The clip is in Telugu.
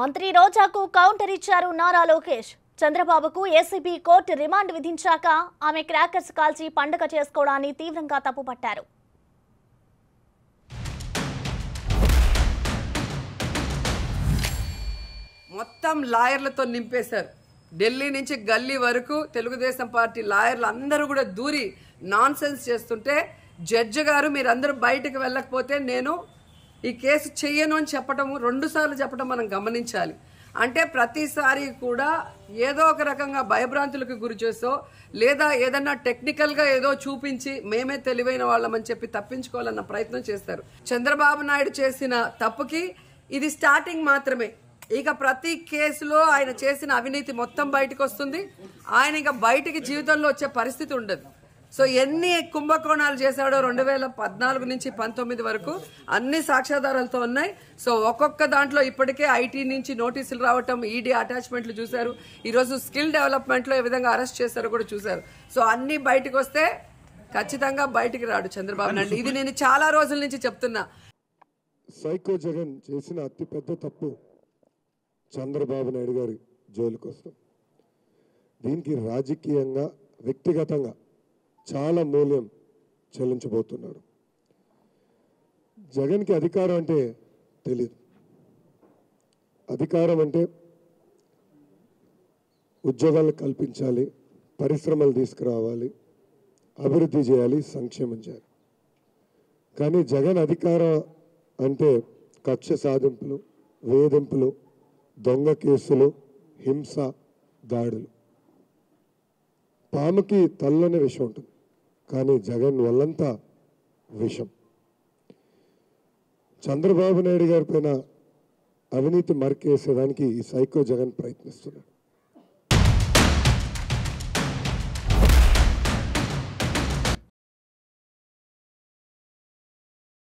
మంత్రి రోజాకు కౌంటర్ ఇచ్చారు నారా లోకేష్ చంద్రబాబుకు ఏసీబీ కోర్టు రిమాండ్ విధించాక ఆమె క్రాకర్స్ కాల్చి పండగ చేసుకోవడాన్ని తీవ్రంగా తప్పుపట్టారు మొత్తం లాయర్లతో నింపేశారు ఢిల్లీ నుంచి గల్లీ వరకు తెలుగుదేశం పార్టీ లాయర్లు అందరూ కూడా దూరి నాన్ చేస్తుంటే జడ్జి గారు మీరందరూ బయటకు వెళ్ళకపోతే నేను ఈ కేసు చెయ్యను అని చెప్పటం రెండుసార్లు చెప్పడం మనం గమనించాలి అంటే ప్రతిసారి కూడా ఏదో ఒక రకంగా భయభ్రాంతులకు గురి చేసో లేదా ఏదన్నా టెక్నికల్గా ఏదో చూపించి మేమే తెలివైన వాళ్ళమని చెప్పి తప్పించుకోవాలన్న ప్రయత్నం చేస్తారు చంద్రబాబు నాయుడు చేసిన తప్పుకి ఇది స్టార్టింగ్ మాత్రమే ఇక ప్రతి కేసులో ఆయన చేసిన అవినీతి మొత్తం బయటకు వస్తుంది ఆయన ఇక బయటికి జీవితంలో వచ్చే పరిస్థితి ఉండదు సో ఎన్ని కుంభకోణాలు చేశాడో రెండు వేల పద్నాలుగు నుంచి పంతొమ్మిది వరకు అన్ని సాక్ష్యాధారాలతో ఉన్నాయి సో ఒక్కొక్క దాంట్లో ఇప్పటికే ఐటీ నుంచి నోటీసులు రావటం ఈడీ అటాచ్మెంట్లు చూశారు ఈరోజు స్కిల్ డెవలప్మెంట్లో ఏ విధంగా అరెస్ట్ చేశారో కూడా చూశారు సో అన్ని బయటకు వస్తే ఖచ్చితంగా బయటికి రాడు చంద్రబాబు నాయుడు ఇది నేను చాలా రోజుల నుంచి చెప్తున్నా సైకో జగన్ చేసిన అతిపెద్ద తప్పు చంద్రబాబు నాయుడు గారి జైలుకు వస్తాం దీనికి రాజకీయంగా వ్యక్తిగతంగా చాలా మూల్యం చెల్లించబోతున్నాడు జగన్కి అధికారం అంటే తెలియదు అధికారం అంటే ఉద్యోగాలు కల్పించాలి పరిశ్రమలు తీసుకురావాలి అభివృద్ధి చేయాలి సంక్షేమం చేయాలి కానీ జగన్ అధికారం అంటే కక్ష సాధింపులు వేధింపులు దొంగ కేసులు హింస దాడులు పాముకి తల్లనే విషం ఉంటుంది కానీ జగన్ వల్లంతా విషం చంద్రబాబు నాయుడు గారి పైన అవినీతి మరికేసేదానికి ఈ సైకో జగన్ ప్రయత్నిస్తున్నాడు